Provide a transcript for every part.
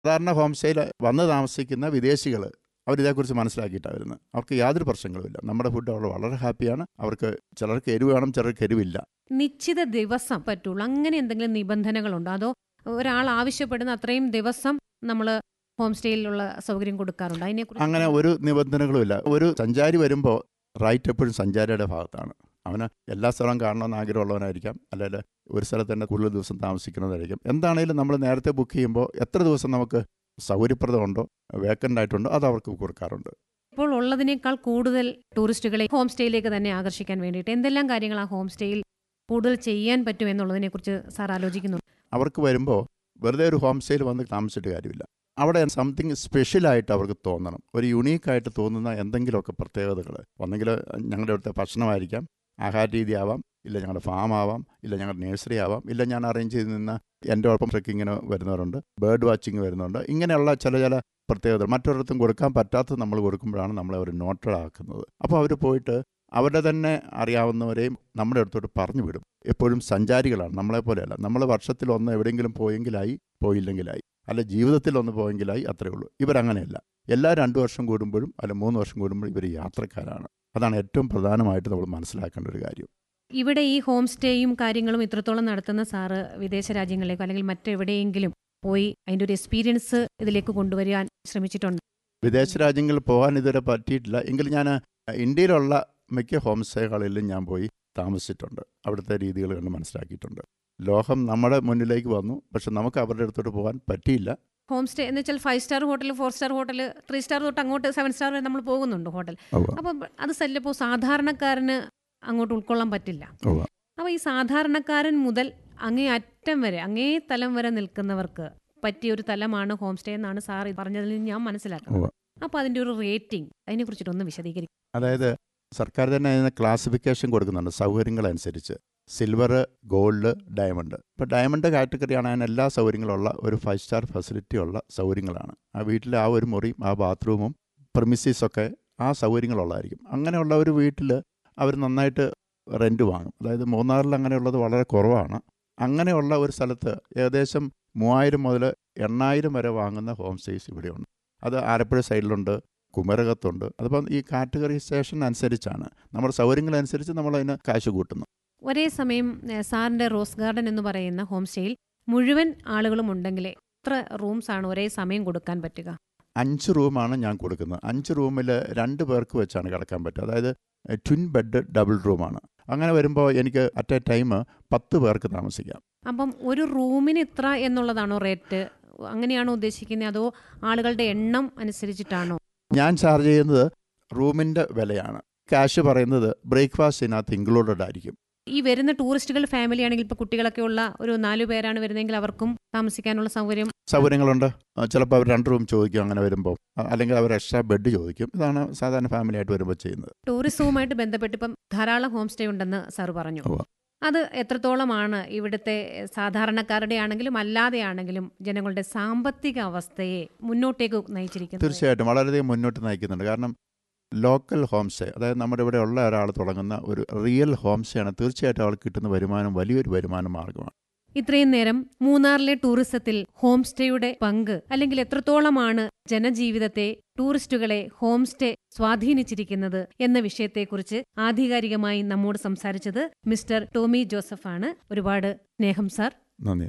സാധാരണ ഹോം സ്റ്റേയിൽ വന്ന് താമസിക്കുന്ന വിദേശികൾ അവരിതേക്കുറിച്ച് മനസ്സിലാക്കിയിട്ടാണ് വരുന്നത് അവർക്ക് യാതൊരു പ്രശ്നങ്ങളുമില്ല നമ്മുടെ ഫുഡ് അവർ വളരെ ഹാപ്പിയാണ് അവർക്ക് ചിലർക്ക് എരിവ് വേണം ചിലർക്ക് എരിവില്ല നിശ്ചിത ദിവസം പറ്റുള്ളൂ അങ്ങനെ എന്തെങ്കിലും നിബന്ധനകളുണ്ടോ അതോ ഒരാൾ ആവശ്യപ്പെടുന്ന അത്രയും ദിവസം നമ്മൾ ഹോം സ്റ്റേയിലുള്ള സൗകര്യം കൊടുക്കാറുണ്ട് അതിനെക്കുറിച്ച് അങ്ങനെ ഒരു നിബന്ധനകളുമില്ല ഒരു സഞ്ചാരി വരുമ്പോൾ റൈറ്റ് എപ്പോഴും സഞ്ചാരിയുടെ ഭാഗത്താണ് അവന് എല്ലാ സ്ഥലവും കാണണമെന്ന് ആഗ്രഹമുള്ളവനായിരിക്കാം അല്ലെങ്കിൽ ഒരു സ്ഥലത്ത് തന്നെ കൂടുതൽ ദിവസം താമസിക്കുന്നതായിരിക്കും എന്താണേലും നമ്മൾ നേരത്തെ ബുക്ക് ചെയ്യുമ്പോൾ എത്ര ദിവസം നമുക്ക് സൗകര്യപ്രദമുണ്ടോ വേക്കൻ്റ് ആയിട്ടുണ്ടോ അത് അവർക്ക് കൊടുക്കാറുണ്ട് ഇപ്പോൾ ഉള്ളതിനേക്കാൾ കൂടുതൽ ടൂറിസ്റ്റുകളെ ഹോം സ്റ്റേയിലേക്ക് തന്നെ ആകർഷിക്കാൻ വേണ്ടിയിട്ട് എന്തെല്ലാം കാര്യങ്ങൾ ആ ഹോം സ്റ്റേയിൽ കൂടുതൽ ചെയ്യാൻ പറ്റും എന്നുള്ളതിനെക്കുറിച്ച് സാർ ആലോചിക്കുന്നുണ്ട് അവർക്ക് വരുമ്പോൾ വെറുതെ ഒരു ഹോം സ്റ്റേയിൽ വന്ന് താമസിച്ചിട്ട് കാര്യമില്ല അവിടെ സംതിങ് സ്പെഷ്യലായിട്ട് അവർക്ക് തോന്നണം ഒരു യുണീക്കായിട്ട് തോന്നുന്ന എന്തെങ്കിലുമൊക്കെ പ്രത്യേകതകൾ ഒന്നെങ്കിൽ ഞങ്ങളുടെ ഇവിടുത്തെ ഭക്ഷണമായിരിക്കാം ആഹാര രീതി ആവാം ഇല്ല ഞങ്ങളുടെ ഫാം ആവാം ഇല്ല ഞങ്ങളുടെ നേഴ്സറി ആവാം ഇല്ല ഞാൻ അറേഞ്ച് ചെയ്ത് നിന്ന് എൻ്റെ ഒപ്പം ട്രെക്കിങ്ങിന് വരുന്നവരുണ്ട് ബേർഡ് വാച്ചിങ് വരുന്നുണ്ട് ഇങ്ങനെയുള്ള ചില ചില പ്രത്യേകതകൾ മറ്റൊരിടത്തും കൊടുക്കാൻ പറ്റാത്തത് നമ്മൾ കൊടുക്കുമ്പോഴാണ് നമ്മളെ അവർ നോട്ടഡ് ആക്കുന്നത് അപ്പോൾ അവർ പോയിട്ട് അവരുടെ തന്നെ അറിയാവുന്നവരെയും നമ്മുടെ അടുത്തോട്ട് പറഞ്ഞു വിടും എപ്പോഴും സഞ്ചാരികളാണ് നമ്മളെ പോലെയല്ല നമ്മൾ വർഷത്തിൽ ഒന്ന് എവിടെയെങ്കിലും പോയെങ്കിലായി പോയില്ലെങ്കിലായി അല്ല ജീവിതത്തിൽ ഒന്ന് പോയെങ്കിലായി അത്രയേ ഉള്ളൂ ഇവരങ്ങനെയല്ല എല്ലാ രണ്ട് വർഷം കൂടുമ്പോഴും അല്ല മൂന്ന് വർഷം കൂടുമ്പോഴും ഇവർ യാത്രക്കാരാണ് അതാണ് ഏറ്റവും പ്രധാനമായിട്ട് നമ്മൾ മനസ്സിലാക്കേണ്ട ഒരു കാര്യം ഇവിടെ ഈ ഹോം സ്റ്റേയും കാര്യങ്ങളും ഇത്രത്തോളം നടത്തുന്ന സാറ് വിദേശ രാജ്യങ്ങളിലേക്കോ അല്ലെങ്കിൽ മറ്റെവിടെയെങ്കിലും പോയി അതിൻ്റെ ഒരു എക്സ്പീരിയൻസ് ഇതിലേക്ക് കൊണ്ടുവരാൻ ശ്രമിച്ചിട്ടുണ്ട് വിദേശ രാജ്യങ്ങളിൽ പോകാൻ ഇതുവരെ പറ്റിയിട്ടില്ല എങ്കിലും ഞാൻ ഇന്ത്യയിലുള്ള മിക്ക ഹോം സ്റ്റേകളിലും ഞാൻ പോയി താമസിച്ചിട്ടുണ്ട് അവിടുത്തെ രീതികൾ കണ്ട് മനസ്സിലാക്കിയിട്ടുണ്ട് ലോകം നമ്മുടെ മുന്നിലേക്ക് വന്നു പക്ഷെ നമുക്ക് അവരുടെ അടുത്തോട്ട് പോകാൻ പറ്റിയില്ല ഹോം സ്റ്റേ എന്ന് വെച്ചാൽ five star hotel four star hotel three star തൊട്ട് അങ്ങോട്ട് സെവൻ സ്റ്റാർ വരെ നമ്മൾ പോകുന്നുണ്ട് ഹോട്ടൽ ഉവ്വ. അപ്പം അത് ചിലപ്പോൾ സാധാരണക്കാരന് അങ്ങോട്ട് ഉൾക്കൊള്ളാൻ പറ്റില്ല ഉവ്വ. അപ്പോൾ ഈ സാധാരണക്കാരൻ മുതൽ അങ്ങേ അറ്റം വരെ അങ്ങേ തലം വരെ നിൽക്കുന്നവർക്ക് പറ്റിയ ഒരു തലമാണ് ഹോം സ്റ്റേ എന്നാണ് സാർ ഈ പറഞ്ഞതിൽ നിന്ന് ഞാൻ മനസ്സിലാക്കുന്നത് ഉവ്വ. അപ്പോൾ അതിൻ്റെ ഒരു റേറ്റിംഗ് അതിനെ കുറിച്ചിട്ടൊന്ന് വിശദീകരിക്കും അതായത് സർക്കാർ തന്നെ അതിന് ക്ലാസിഫിക്കേഷൻ കൊടുക്കുന്നുണ്ട് സൗകര്യങ്ങളനുസരിച്ച് സിൽവർ ഗോൾഡ് ഡയമണ്ട് ഇപ്പോൾ ഡയമണ്ട് കാറ്റഗറിയാണ് അതിന് എല്ലാ സൗകര്യങ്ങളുള്ള ഒരു ഫൈവ് സ്റ്റാർ ഫെസിലിറ്റി ഉള്ള സൗകര്യങ്ങളാണ് ആ വീട്ടിലെ ആ ഒരു മുറിയും ആ ബാത്റൂമും പ്രമിസീസൊക്കെ ആ സൗകര്യങ്ങളുള്ളതായിരിക്കും അങ്ങനെയുള്ള ഒരു വീട്ടിൽ അവർ നന്നായിട്ട് റെൻറ്റ് വാങ്ങും അതായത് മൂന്നാറിൽ അങ്ങനെയുള്ളത് വളരെ കുറവാണ് അങ്ങനെയുള്ള ഒരു സ്ഥലത്ത് ഏകദേശം മൂവായിരം മുതൽ എണ്ണായിരം വരെ വാങ്ങുന്ന ഹോം സ്റ്റേസ് ഇവിടെയുണ്ട് അത് ആലപ്പുഴ സൈഡിലുണ്ട് കുമരകത്തുണ്ട് അതിപ്പം ഈ കാറ്റഗറൈസേഷൻ അനുസരിച്ചാണ് നമ്മുടെ സൗകര്യങ്ങളനുസരിച്ച് നമ്മൾ അതിന് കാശ് കൂട്ടുന്നു ഒരേ സമയം ഏഹ്, സാറിൻ്റെ റോസ് ഗാർഡൻ എന്ന് പറയുന്ന ഹോം സ്റ്റേയിൽ മുഴുവൻ ആളുകളും ഉണ്ടെങ്കിൽ എത്ര റൂംസ് ആണ് ഒരേ സമയം കൊടുക്കാൻ പറ്റുക അഞ്ച് റൂമാണ് ഞാൻ കൊടുക്കുന്നത് അഞ്ച് റൂമിൽ രണ്ട് പേർക്ക് വെച്ചാണ് കിടക്കാൻ പറ്റുക അതായത് ട്വിൻ ബെഡ് ഡബിൾ റൂമാണ് അങ്ങനെ വരുമ്പോൾ എനിക്ക് അറ്റ് എ ടൈം പത്ത് പേർക്ക് താമസിക്കാം അപ്പം ഒരു റൂമിന് ഇത്ര എന്നുള്ളതാണോ റേറ്റ് അങ്ങനെയാണോ ഉദ്ദേശിക്കുന്നത് അതോ ആളുകളുടെ എണ്ണം അനുസരിച്ചിട്ടാണോ ഞാൻ ചാർജ് ചെയ്യുന്നത് റൂമിൻ്റെ വിലയാണ് ക്യാഷ് പറയുന്നത് ബ്രേക്ക്ഫാസ്റ്റ് ഇതിനകത്ത് ഇൻക്ലൂഡഡ് ആയിരിക്കും ഈ വരുന്ന ടൂറിസ്റ്റുകൾ ഫാമിലി ആണെങ്കിൽ ഇപ്പോൾ കുട്ടികളൊക്കെ ഉള്ള ഒരു നാലു പേരാണ് വരുന്നതെങ്കിൽ അവർക്കും താമസിക്കാനുള്ള സൗകര്യം സൗകര്യങ്ങളുണ്ട് ചിലപ്പോൾ അവർ രണ്ട് റൂം ചോദിക്കും അങ്ങനെ വരുമ്പോൾ അല്ലെങ്കിൽ അവർ എക്സ്ട്രാ ബെഡ് ചോദിക്കും ഇതാണ് സാധാരണ ഫാമിലി ആയിട്ട് വരുമ്പോൾ ചെയ്യുന്നത് ടൂറിസവുമായിട്ട് ബന്ധപ്പെട്ട് ഇപ്പം ധാരാളം ഹോം സ്റ്റേ ഉണ്ടെന്ന് സാർ പറഞ്ഞു ഉവ്വ. അത് എത്രത്തോളമാണ് ഇവിടുത്തെ സാധാരണക്കാരുടെ ആണെങ്കിലും അല്ലാതെ ആണെങ്കിലും ജനങ്ങളുടെ സാമ്പത്തിക അവസ്ഥയെ മുന്നോട്ടേക്ക് നയിച്ചിരിക്കുന്നത് തീർച്ചയായിട്ടും വളരെയധികം മുന്നോട്ട് നയിക്കുന്നുണ്ട് കാരണം ലോക്കൽ ഹോം സ്റ്റേ അതായത് നമ്മുടെ ഇവിടെ ഉള്ള ഒരാൾ തുടങ്ങുന്ന ഒരു റിയൽ ഹോം സ്റ്റേ ആണ് തീർച്ചയായിട്ടും അവൾക്ക് കിട്ടുന്ന വരുമാനം വലിയൊരു വരുമാന മാർഗമാണ് ഇത്രയും നേരം മൂന്നാറിലെ ടൂറിസത്തിൽ ഹോം സ്റ്റേയുടെ പങ്ക് അല്ലെങ്കിൽ എത്രത്തോളമാണ് ജനജീവിതത്തെ ടൂറിസ്റ്റുകളെ ഹോം സ്റ്റേ സ്വാധീനിച്ചിരിക്കുന്നത് എന്ന വിഷയത്തെക്കുറിച്ച് ആധികാരികമായി നമ്മോട് സംസാരിച്ചത് മിസ്റ്റർ ടോമി ജോസഫാണ് ഒരുപാട് സ്നേഹം സാർ നന്ദി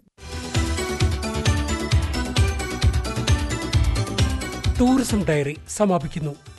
ടൂറിസം ഡയറി സമാപിക്കുന്നു